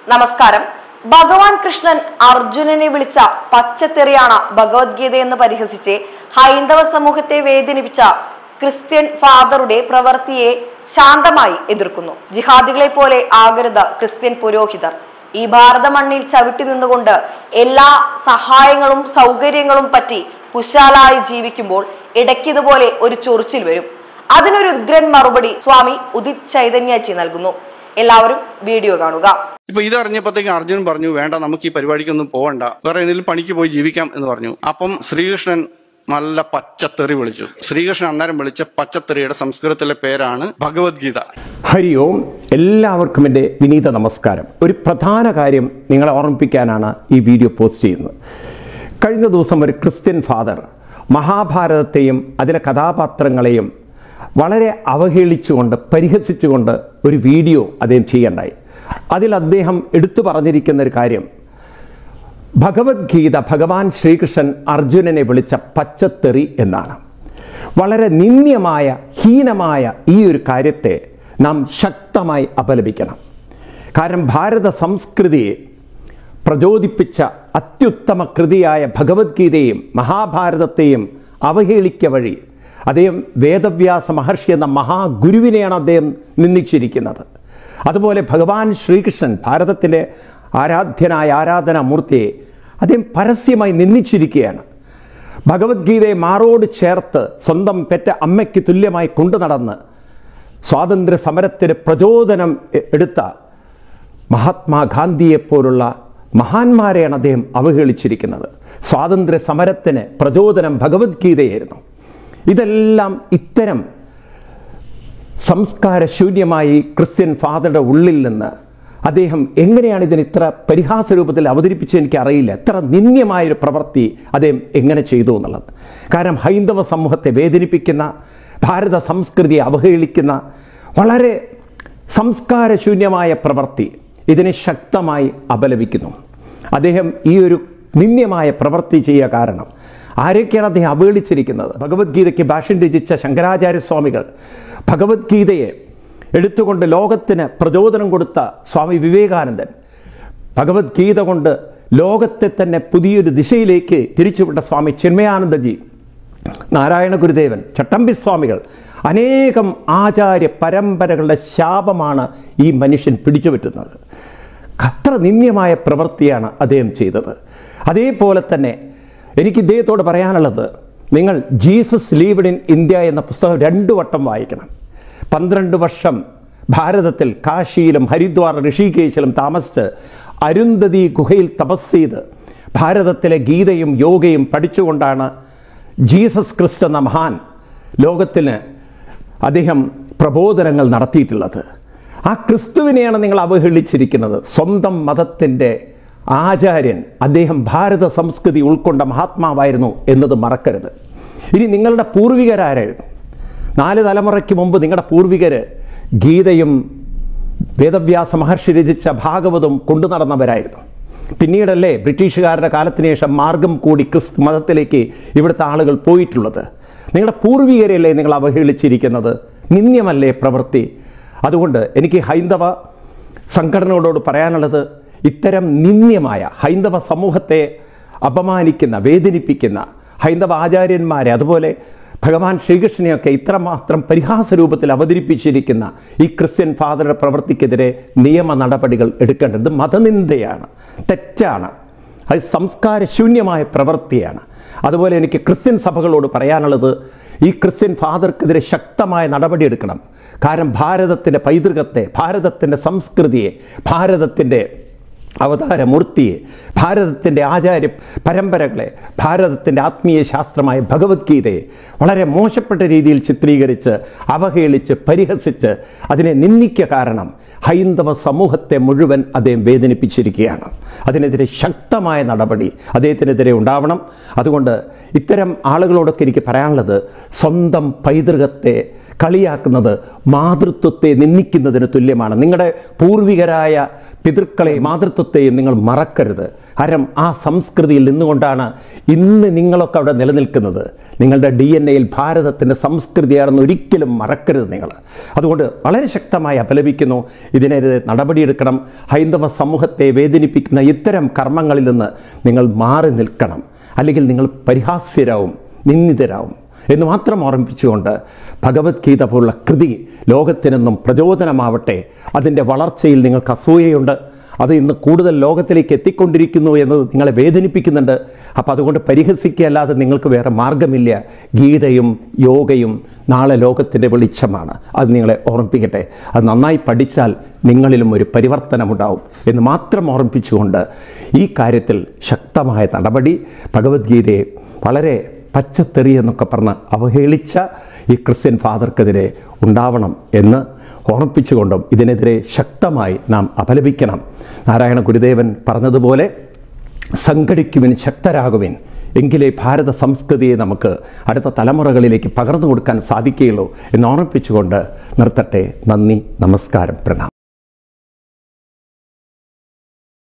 നമസ്കാരം ഭഗവാൻ കൃഷ്ണൻ അർജുനനെ വിളിച്ച പച്ചത്തെറിയാണ് ഭഗവത്ഗീത എന്ന് പരിഹസിച്ച് ഹൈന്ദവ സമൂഹത്തെ വേദനിപ്പിച്ച ക്രിസ്ത്യൻ ഫാദറുടെ പ്രവൃത്തിയെ ശാന്തമായി എതിർക്കുന്നു ജിഹാദികളെ പോലെ ആകരുത് ക്രിസ്ത്യൻ പുരോഹിതർ ഈ ഭാരത മണ്ണിൽ ചവിട്ടി നിന്നുകൊണ്ട് എല്ലാ സഹായങ്ങളും സൗകര്യങ്ങളും പറ്റി കുശാലായി ജീവിക്കുമ്പോൾ ഇടയ്ക്കിതുപോലെ ഒരു ചൊറിച്ചിൽ വരും അതിനൊരു ഉഗ്രൻ മറുപടി സ്വാമി ഉദിത് ചൈതന്യജി നൽകുന്നു എല്ലാവരും വീഡിയോ കാണുക ഇപ്പൊ ഇത് അറിഞ്ഞപ്പോഴത്തേക്ക് അർജുനൻ പറഞ്ഞു വേണ്ട നമുക്ക് ഈ പരിപാടിക്കൊന്നും പോകണ്ട വേറെ എന്തെങ്കിലും പണിക്ക് പോയി ജീവിക്കാം എന്ന് പറഞ്ഞു അപ്പം ശ്രീകൃഷ്ണൻ നല്ല പച്ചത്തെറി വിളിച്ചു ശ്രീകൃഷ്ണൻ അന്നേരം വിളിച്ച പച്ചത്തെറിയുടെ സംസ്കൃതത്തിലെ പേരാണ് ഭഗവത്ഗീത ഹരി ഓം എല്ലാവർക്കും എൻ്റെ വിനീത നമസ്കാരം ഒരു പ്രധാന കാര്യം നിങ്ങളെ ഓർമ്മിപ്പിക്കാനാണ് ഈ വീഡിയോ പോസ്റ്റ് ചെയ്യുന്നത് കഴിഞ്ഞ ദിവസം ഒരു ക്രിസ്ത്യൻ ഫാദർ മഹാഭാരതത്തെയും അതിലെ കഥാപാത്രങ്ങളെയും വളരെ അവഹേളിച്ചുകൊണ്ട് പരിഹസിച്ചുകൊണ്ട് ഒരു വീഡിയോ അദ്ദേഹം ചെയ്യണ്ടായി അതിൽ അദ്ദേഹം എടുത്തു പറഞ്ഞിരിക്കുന്ന ഒരു കാര്യം ഭഗവത്ഗീത ഭഗവാൻ ശ്രീകൃഷ്ണൻ അർജുനനെ വിളിച്ച പച്ചത്തെറി എന്നാണ് വളരെ നിന്ദ്യമായ ഹീനമായ ഈ ഒരു കാര്യത്തെ നാം ശക്തമായി അപലപിക്കണം കാരണം ഭാരത സംസ്കൃതിയെ പ്രചോദിപ്പിച്ച അത്യുത്തമ കൃതിയായ ഭഗവത്ഗീതയും മഹാഭാരതത്തെയും അവഹേളിക്ക വഴി അദ്ദേഹം വേദവ്യാസ മഹർഷി എന്ന മഹാഗുരുവിനെയാണ് അദ്ദേഹം നിന്ദിച്ചിരിക്കുന്നത് അതുപോലെ ഭഗവാൻ ശ്രീകൃഷ്ണൻ ഭാരതത്തിലെ ആരാധ്യനായ ആരാധനാമൂർത്തിയെ അദ്ദേഹം പരസ്യമായി നിന്ദിച്ചിരിക്കുകയാണ് ഭഗവത്ഗീതയെ മാറോട് ചേർത്ത് സ്വന്തം പെറ്റ അമ്മയ്ക്ക് തുല്യമായി കൊണ്ടു നടന്ന് സ്വാതന്ത്ര്യ സമരത്തിന് പ്രചോദനം എ- എടുത്ത മഹാത്മാഗാന്ധിയെപ്പോലുള്ള മഹാന്മാരെയാണ് അദ്ദേഹം അവഹേളിച്ചിരിക്കുന്നത് സ്വാതന്ത്ര്യ സമരത്തിന് പ്രചോദനം ഭഗവത്ഗീതയായിരുന്നു ഇതെല്ലാം ഇത്തരം സംസ്കാരശൂന്യമായി ക്രിസ്ത്യൻ ഫാദറുടെ ഉള്ളിൽ നിന്ന് അദ്ദേഹം എങ്ങനെയാണ് ഇതിന് ഇത്ര പരിഹാസ രൂപത്തിൽ അവതരിപ്പിച്ചത് എനിക്ക് അറിയില്ല എത്ര നിന്ദ്യമായൊരു പ്രവൃത്തി അദ്ദേഹം എങ്ങനെ ചെയ്തു എന്നുള്ളത് കാരണം ഹൈന്ദവ സമൂഹത്തെ വേദനിപ്പിക്കുന്ന ഭാരത സംസ്കൃതിയെ അവഹേളിക്കുന്ന വളരെ സംസ്കാരശൂന്യമായ പ്രവൃത്തി ഇതിനെ ശക്തമായി അപലപിക്കുന്നു അദ്ദേഹം ഈ ഒരു നിന്ദ്യമായ പ്രവൃത്തി ചെയ്യുക കാരണം ആരൊക്കെയാണ് അദ്ദേഹം അവഹേളിച്ചിരിക്കുന്നത് ഭഗവത്ഗീതയ്ക്ക് ഭാഷ്യം രചിച്ച ശങ്കരാചാര്യ സ്വാമികൾ ഭഗവത്ഗീതയെ എടുത്തുകൊണ്ട് ലോകത്തിന് പ്രചോദനം കൊടുത്ത സ്വാമി വിവേകാനന്ദൻ ഭഗവത്ഗീത കൊണ്ട് ലോകത്തെ തന്നെ പുതിയൊരു ദിശയിലേക്ക് തിരിച്ചുവിട്ട സ്വാമി ചിന്മയാനന്ദജി നാരായണ ഗുരുദേവൻ ചട്ടമ്പി സ്വാമികൾ അനേകം ആചാര്യ പരമ്പരകളുടെ ശാപമാണ് ഈ മനുഷ്യൻ പിടിച്ചുപറ്റുന്നത് അത്ര നിന്ദ്യമായ പ്രവൃത്തിയാണ് അദ്ദേഹം ചെയ്തത് അതേപോലെ തന്നെ എനിക്ക് ഇദ്ദേഹത്തോട് പറയാനുള്ളത് നിങ്ങൾ ജീസസ് ലീവഡ് ഇൻ ഇന്ത്യ എന്ന പുസ്തകം രണ്ടു വട്ടം വായിക്കണം പന്ത്രണ്ട് വർഷം ഭാരതത്തിൽ കാശിയിലും ഹരിദ്വാർ ഋഷികേശിലും താമസിച്ച് അരുന്ധതി ഗുഹയിൽ തപസ് ചെയ്ത് ഭാരതത്തിലെ ഗീതയും യോഗയും പഠിച്ചുകൊണ്ടാണ് ജീസസ് ക്രിസ്റ്റ് എന്ന മഹാൻ ലോകത്തിന് അദ്ദേഹം പ്രബോധനങ്ങൾ നടത്തിയിട്ടുള്ളത് ആ ക്രിസ്തുവിനെയാണ് നിങ്ങൾ അവഹേളിച്ചിരിക്കുന്നത് സ്വന്തം മതത്തിൻ്റെ ആചാര്യൻ അദ്ദേഹം ഭാരത സംസ്കൃതി ഉൾക്കൊണ്ട മഹാത്മാവായിരുന്നു എന്നത് മറക്കരുത് ഇനി നിങ്ങളുടെ പൂർവികരാരായിരുന്നു നാല് തലമുറയ്ക്ക് മുമ്പ് നിങ്ങളുടെ പൂർവികർ ഗീതയും വേദവ്യാസ മഹർഷി രചിച്ച ഭാഗവതം കൊണ്ടു നടന്നവരായിരുന്നു പിന്നീടല്ലേ ബ്രിട്ടീഷുകാരുടെ കാലത്തിന് ശേഷം മാർഗം കൂടി ക്രിസ്തു മതത്തിലേക്ക് ഇവിടുത്തെ ആളുകൾ പോയിട്ടുള്ളത് നിങ്ങളുടെ പൂർവികരെയല്ലേ നിങ്ങൾ അവഹേളിച്ചിരിക്കുന്നത് നിന്ദ്യമല്ലേ പ്രവൃത്തി അതുകൊണ്ട് എനിക്ക് ഹൈന്ദവ സംഘടനകളോട് പറയാനുള്ളത് ഇത്തരം നിന്ദ്യമായ ഹൈന്ദവ സമൂഹത്തെ അപമാനിക്കുന്ന വേദനിപ്പിക്കുന്ന ഹൈന്ദവ ആചാര്യന്മാരെ അതുപോലെ ഭഗവാൻ ശ്രീകൃഷ്ണനെയൊക്കെ ഇത്രമാത്രം പരിഹാസ രൂപത്തിൽ അവതരിപ്പിച്ചിരിക്കുന്ന ഈ ക്രിസ്ത്യൻ ഫാദറുടെ പ്രവൃത്തിക്കെതിരെ നിയമ നടപടികൾ എടുക്കേണ്ടത് ഇത് മതനിന്ദയാണ് തെറ്റാണ് അത് സംസ്കാരശൂന്യമായ പ്രവൃത്തിയാണ് അതുപോലെ എനിക്ക് ക്രിസ്ത്യൻ സഭകളോട് പറയാനുള്ളത് ഈ ക്രിസ്ത്യൻ ഫാദർക്കെതിരെ ശക്തമായ നടപടിയെടുക്കണം കാരണം ഭാരതത്തിൻ്റെ പൈതൃകത്തെ ഭാരതത്തിൻ്റെ സംസ്കൃതിയെ ഭാരതത്തിൻ്റെ അവതാരമൂർത്തിയെ ഭാരതത്തിൻ്റെ ആചാര്യ പരമ്പരകളെ ഭാരതത്തിൻ്റെ ആത്മീയ ശാസ്ത്രമായ ഭഗവത്ഗീതയെ വളരെ മോശപ്പെട്ട രീതിയിൽ ചിത്രീകരിച്ച് അവഹേളിച്ച് പരിഹസിച്ച് അതിനെ നിന്ദിക്ക കാരണം ഹൈന്ദവ സമൂഹത്തെ മുഴുവൻ അദ്ദേഹം വേദനിപ്പിച്ചിരിക്കുകയാണ് അതിനെതിരെ ശക്തമായ നടപടി അദ്ദേഹത്തിനെതിരെ ഉണ്ടാവണം അതുകൊണ്ട് ഇത്തരം ആളുകളോടൊക്കെ എനിക്ക് പറയാനുള്ളത് സ്വന്തം പൈതൃകത്തെ കളിയാക്കുന്നത് മാതൃത്വത്തെ നിന്ദിക്കുന്നതിന് തുല്യമാണ് നിങ്ങളുടെ പൂർവികരായ പിതൃക്കളെ മാതൃത്വത്തെയും നിങ്ങൾ മറക്കരുത് കാരണം ആ സംസ്കൃതിയിൽ നിന്നുകൊണ്ടാണ് ഇന്ന് നിങ്ങളൊക്കെ അവിടെ നിലനിൽക്കുന്നത് നിങ്ങളുടെ ഡി എൻ എയിൽ ഭാരതത്തിൻ്റെ സംസ്കൃതിയാണെന്ന് ഒരിക്കലും മറക്കരുത് നിങ്ങൾ അതുകൊണ്ട് വളരെ ശക്തമായി അപലപിക്കുന്നു ഇതിനെതിരെ നടപടിയെടുക്കണം ഹൈന്ദവ സമൂഹത്തെ വേദനിപ്പിക്കുന്ന ഇത്തരം കർമ്മങ്ങളിൽ നിന്ന് നിങ്ങൾ മാറി നിൽക്കണം അല്ലെങ്കിൽ നിങ്ങൾ പരിഹാസ്യരാവും നിന്ദിതരാവും എന്ന് മാത്രം ഓർമ്മിപ്പിച്ചുകൊണ്ട് ഭഗവത്ഗീത പോലുള്ള കൃതി ലോകത്തിനെന്നും പ്രചോദനമാവട്ടെ അതിൻ്റെ വളർച്ചയിൽ നിങ്ങൾക്ക് അസൂയയുണ്ട് അത് ഇന്ന് കൂടുതൽ ലോകത്തിലേക്ക് എത്തിക്കൊണ്ടിരിക്കുന്നു എന്നത് നിങ്ങളെ വേദനിപ്പിക്കുന്നുണ്ട് അപ്പോൾ അതുകൊണ്ട് പരിഹസിക്കുകയല്ലാതെ നിങ്ങൾക്ക് വേറെ മാർഗമില്ല ഗീതയും യോഗയും നാളെ ലോകത്തിൻ്റെ വെളിച്ചമാണ് അത് നിങ്ങളെ ഓർമ്മിപ്പിക്കട്ടെ അത് നന്നായി പഠിച്ചാൽ നിങ്ങളിലും ഒരു പരിവർത്തനമുണ്ടാവും എന്ന് മാത്രം ഓർമ്മിപ്പിച്ചുകൊണ്ട് ഈ കാര്യത്തിൽ ശക്തമായ നടപടി ഭഗവത്ഗീതയെ വളരെ പച്ചത്തെറി എന്നൊക്കെ പറഞ്ഞ് അവഹേളിച്ച ഈ ക്രിസ്ത്യൻ ഫാദർക്കെതിരെ ഉണ്ടാവണം എന്ന് ഓർമ്മിപ്പിച്ചുകൊണ്ടും ഇതിനെതിരെ ശക്തമായി നാം അപലപിക്കണം നാരായണ ഗുരുദേവൻ പറഞ്ഞതുപോലെ സംഘടിക്കുവിൻ ശക്തരാകുവിൻ എങ്കിലേ ഭാരത സംസ്കൃതിയെ നമുക്ക് അടുത്ത തലമുറകളിലേക്ക് പകർന്നു കൊടുക്കാൻ സാധിക്കുകയുള്ളൂ എന്ന് ഓർമ്മിപ്പിച്ചുകൊണ്ട് നിർത്തട്ടെ നന്ദി നമസ്കാരം പ്രണാം